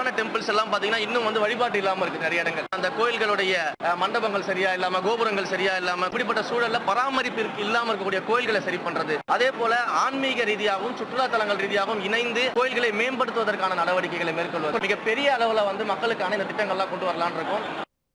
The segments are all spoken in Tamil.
பழமையான டெம்பிள்ஸ் எல்லாம் பாத்தீங்கன்னா இன்னும் வந்து வழிபாட்டு இல்லாம இருக்கு நிறைய இடங்கள் அந்த கோயில்களுடைய அஹ், மண்டபங்கள் சரியா இல்லாம கோபுரங்கள் சரியா இல்லாம இப்படிப்பட்ட சூழல்ல பராமரிப்பு இருக்கு- இல்லாம இருக்கக்கூடிய கோயில்களை சரி பண்றது அதே போல ஆன்மீக ரீதியாகவும் சுற்றுலா தலங்கள் ரீதியாகவும் இணைந்து கோயில்களை மேம்படுத்துவதற்கான நடவடிக்கைகளை மேற்கொள்வது மிகப்பெரிய அளவுல வந்து மக்களுக்கான இந்த திட்டங்கள்லாம் கொண்டு வரலாம்னு இருக்கோம்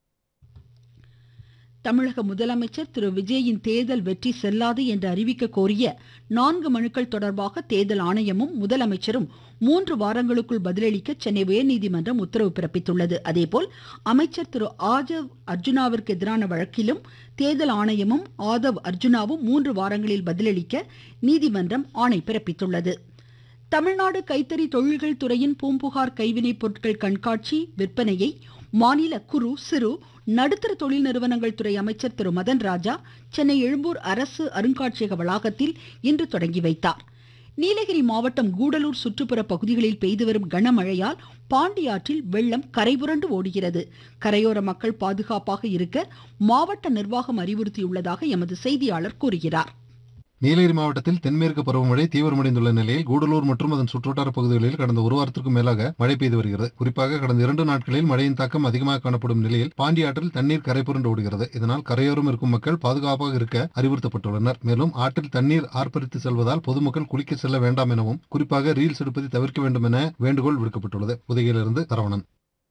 தமிழக முதலமைச்சர் திரு விஜயின் தேர்தல் வெற்றி செல்லாது என்று அறிவிக்க கோரிய நான்கு மனுக்கள் தொடர்பாக தேர்தல் ஆணையமும் முதலமைச்சரும் மூன்று வாரங்களுக்குள் பதிலளிக்க சென்னை உயர்நீதிமன்றம் உத்தரவு பிறப்பித்துள்ளது அதேபோல் அமைச்சர் திரு ஆதவ் அர்ஜுனாவிற்கு எதிரான வழக்கிலும் தேர்தல் ஆணையமும் ஆதவ் அர்ஜுனாவும் மூன்று வாரங்களில் பதிலளிக்க நீதிமன்றம் ஆணை பிறப்பித்துள்ளது தமிழ்நாடு கைத்தறி தொழில்கள் துறையின் பூம்புகார் கைவினைப் பொருட்கள் கண்காட்சி விற்பனையை மாநில குறு சிறு நடுத்தர தொழில் நிறுவனங்கள் துறை அமைச்சர் திரு மதன் ராஜா சென்னை எழும்பூர் அரசு அருங்காட்சியக வளாகத்தில் இன்று தொடங்கி வைத்தார் நீலகிரி மாவட்டம் கூடலூர் சுற்றுப்புற பகுதிகளில் பெய்து வரும் கனமழையால் பாண்டியாற்றில் வெள்ளம் கரைபுரண்டு ஓடுகிறது கரையோர மக்கள் பாதுகாப்பாக இருக்க மாவட்ட நிர்வாகம் அறிவுறுத்தியுள்ளதாக எமது செய்தியாளர் கூறுகிறார் நீலகிரி மாவட்டத்தில் தென்மேற்கு பருவமழை தீவிரமடைந்துள்ள நிலையில் கூடலூர் மற்றும் அதன் சுற்றுவட்டார பகுதிகளில் கடந்த ஒரு வாரத்திற்கும் மேலாக மழை பெய்து வருகிறது குறிப்பாக கடந்த இரண்டு நாட்களில் மழையின் தாக்கம் அதிகமாக காணப்படும் நிலையில் பாண்டியாற்றில் தண்ணீர் கரை புரண்டு ஓடுகிறது இதனால் கரையோரம் இருக்கும் மக்கள் பாதுகாப்பாக இருக்க அறிவுறுத்தப்பட்டுள்ளனர் மேலும் ஆற்றில் தண்ணீர் ஆர்ப்பரித்து செல்வதால் பொதுமக்கள் குளிக்க செல்ல வேண்டாம் எனவும் குறிப்பாக ரீல்ஸ் எடுப்பதை தவிர்க்க வேண்டும் என வேண்டுகோள் விடுக்கப்பட்டுள்ளது புதுகையிலிருந்து சரவணன்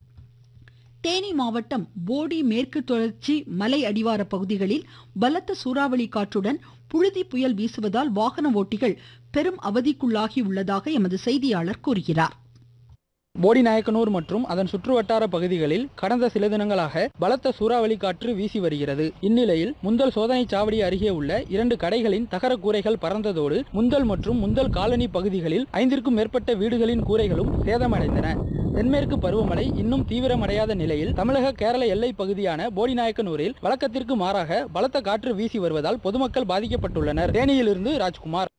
தேனி மாவட்டம் போடி மேற்கு தொடர்ச்சி மலை அடிவார பகுதிகளில் பலத்த சூறாவளி காற்றுடன் புழுதி புயல் வீசுவதால் வாகன ஓட்டிகள் பெரும் அவதிக்குள்ளாகி உள்ளதாக எமது செய்தியாளர் கூறுகிறார் போடிநாயக்கனூர் மற்றும் அதன் சுற்றுவட்டார பகுதிகளில் கடந்த சில தினங்களாக பலத்த சூறாவளி காற்று வீசி வருகிறது இந்நிலையில் முந்தல் சோதனை சாவடி அருகே உள்ள இரண்டு கடைகளின் தகர கூரைகள் பறந்ததோடு முந்தல் மற்றும் முந்தல் காலனி பகுதிகளில் ஐந்திற்கும் மேற்பட்ட வீடுகளின் கூரைகளும் சேதமடைந்தன தென்மேற்கு பருவமழை இன்னும் தீவிரமடையாத நிலையில் தமிழக கேரள எல்லை பகுதியான போடிநாயக்கனூரில் வழக்கத்திற்கு மாறாக பலத்த காற்று வீசி வருவதால் பொதுமக்கள் பாதிக்கப்பட்டுள்ளனர் தேனியிலிருந்து ராஜ்குமார்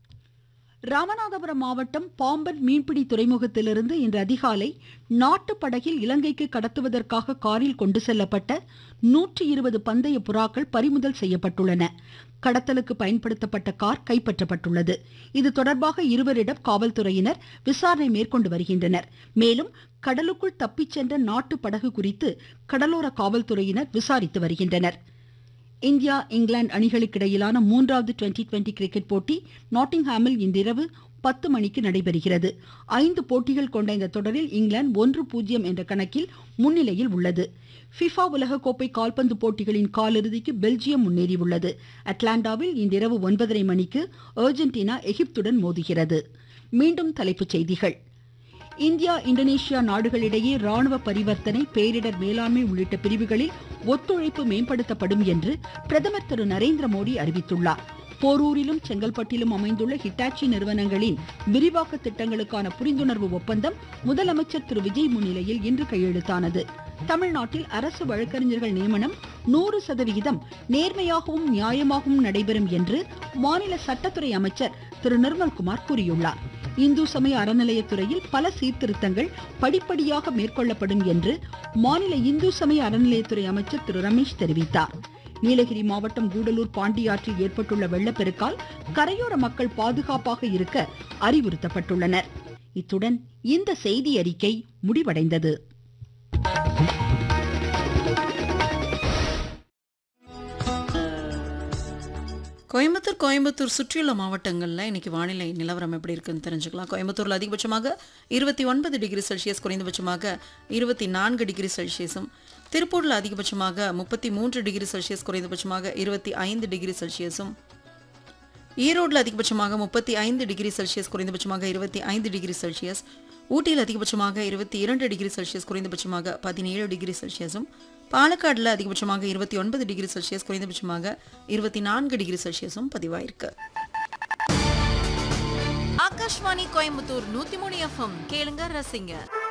ராமநாதபுரம் மாவட்டம் பாம்பன் மீன்பிடி துறைமுகத்திலிருந்து இன்று அதிகாலை நாட்டு படகில் இலங்கைக்கு கடத்துவதற்காக காரில் கொண்டு செல்லப்பட்ட நூற்றி இருபது பந்தய புறாக்கள் பறிமுதல் செய்யப்பட்டுள்ளன கடத்தலுக்கு பயன்படுத்தப்பட்ட கார் கைப்பற்றப்பட்டுள்ளது இது தொடர்பாக இருவரிடம் காவல்துறையினர் விசாரணை மேற்கொண்டு வருகின்றனர் மேலும் கடலுக்குள் தப்பிச் சென்ற நாட்டு படகு குறித்து கடலோர காவல்துறையினர் விசாரித்து வருகின்றனர் இந்தியா இங்கிலாந்து அணிகளுக்கு இடையிலான மூன்றாவது டுவெண்டி டுவெண்டி கிரிக்கெட் போட்டி நாட்டிங்ஹாமில் இன்றிரவு பத்து மணிக்கு நடைபெறுகிறது ஐந்து போட்டிகள் கொண்ட இந்த தொடரில் இங்கிலாந்து ஒன்று பூஜ்ஜியம் என்ற கணக்கில் முன்னிலையில் உள்ளது ஃபிஃபா உலகக்கோப்பை கால்பந்து போட்டிகளின் காலிறுதிக்கு பெல்ஜியம் முன்னேறியுள்ளது அட்லாண்டாவில் இன்றிரவு ஒன்பதரை மணிக்கு அர்ஜென்டினா எகிப்துடன் மோதுகிறது மீண்டும் தலைப்புச் செய்திகள் இந்தியா இந்தோனேஷியா நாடுகளிடையே ராணுவ பரிவர்த்தனை பேரிடர் மேலாண்மை உள்ளிட்ட பிரிவுகளில் ஒத்துழைப்பு மேம்படுத்தப்படும் என்று பிரதமர் திரு நரேந்திர மோடி அறிவித்துள்ளார் போரூரிலும் செங்கல்பட்டிலும் அமைந்துள்ள ஹிட்டாச்சி நிறுவனங்களின் விரிவாக்க திட்டங்களுக்கான புரிந்துணர்வு ஒப்பந்தம் முதலமைச்சர் திரு விஜய் முன்னிலையில் இன்று கையெழுத்தானது தமிழ்நாட்டில் அரசு வழக்கறிஞர்கள் நியமனம் நூறு சதவிகிதம் நேர்மையாகவும் நியாயமாகவும் நடைபெறும் என்று மாநில சட்டத்துறை அமைச்சர் திரு நிர்மல்குமார் கூறியுள்ளார் இந்து சமய அறநிலையத்துறையில் பல சீர்திருத்தங்கள் படிப்படியாக மேற்கொள்ளப்படும் என்று மாநில இந்து சமய அறநிலையத்துறை அமைச்சர் திரு ரமேஷ் தெரிவித்தார் நீலகிரி மாவட்டம் கூடலூர் பாண்டியாற்றில் ஏற்பட்டுள்ள வெள்ளப்பெருக்கால் கரையோர மக்கள் பாதுகாப்பாக இருக்க அறிவுறுத்தப்பட்டுள்ளனர் இத்துடன் இந்த செய்தி அறிக்கை முடிவடைந்தது கோயம்புத்தூர் கோயம்புத்தூர் சுற்றியுள்ள மாவட்டங்களில் இன்னைக்கு வானிலை நிலவரம் எப்படி இருக்குன்னு தெரிஞ்சுக்கலாம் கோயம்புத்தூரில் அதிகபட்சமாக இருபத்தி ஒன்பது டிகிரி செல்சியஸ் குறைந்தபட்சமாக இருபத்தி நான்கு டிகிரி செல்சியஸும் திருப்பூரில் அதிகபட்சமாக முப்பத்தி மூன்று டிகிரி செல்சியஸ் குறைந்தபட்சமாக இருபத்தி ஐந்து டிகிரி செல்சியஸும் ஈரோட்டில் அதிகபட்சமாக முப்பத்தி ஐந்து டிகிரி செல்சியஸ் குறைந்தபட்சமாக இருபத்தி ஐந்து டிகிரி செல்சியஸ் ஊட்டியில் அதிகபட்சமாக இருபத்தி இரண்டு டிகிரி செல்சியஸ் குறைந்தபட்சமாக பதினேழு டிகிரி செல்சியஸும் பாலக்காடில் அதிகபட்சமாக இருபத்தி ஒன்பது டிகிரி செல்சியஸ் குறைந்தபட்சமாக இருபத்தி நான்கு டிகிரி செல்சியஸும் பதிவாயிருக்கு ஆகாஷ்வாணி கோயம்புத்தூர் நூத்தி மூணு எஃப்எம் கேளுங்க ரசிங்க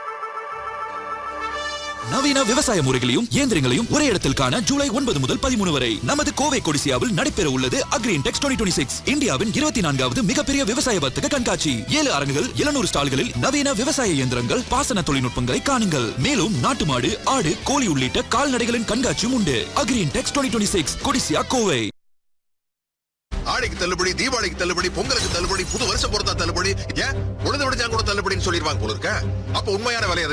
நவீன விவசாய முறைகளையும் இயந்திரங்களையும் ஒரே இடத்தில் காண ஜூலை ஒன்பது முதல் பதிமூணு வரை நமது கோவை கொடிசியாவில் நடைபெற உள்ளது அக்ரீன் டெக்ஸ் டுவெண்ட்டி சிக்ஸ் இந்தியாவின் இருபத்தி நான்காவது மிகப்பெரிய விவசாய வர்த்தக கண்காட்சி ஏழு அரங்குகள் எழுநூறு ஸ்டால்களில் நவீன விவசாய இயந்திரங்கள் பாசன தொழில்நுட்பங்களை காணுங்கள் மேலும் நாட்டு மாடு ஆடு கோழி உள்ளிட்ட கால்நடைகளின் கண்காட்சியும் உண்டு agri intex twenty six Codissia Kovai ஆடிக்கு தள்ளுபடி தீபாவளிக்கு தள்ளுபடி பொங்கலுக்கு தள்ளுபடி புது வருஷம் பொறுத்தா தள்ளுபடி ஏன் உழுது விடுஞ்சா கூட தள்ளுபடின்னு சொல்லிடுவாங்க போல இருக்க அப்ப உண்மையான விலை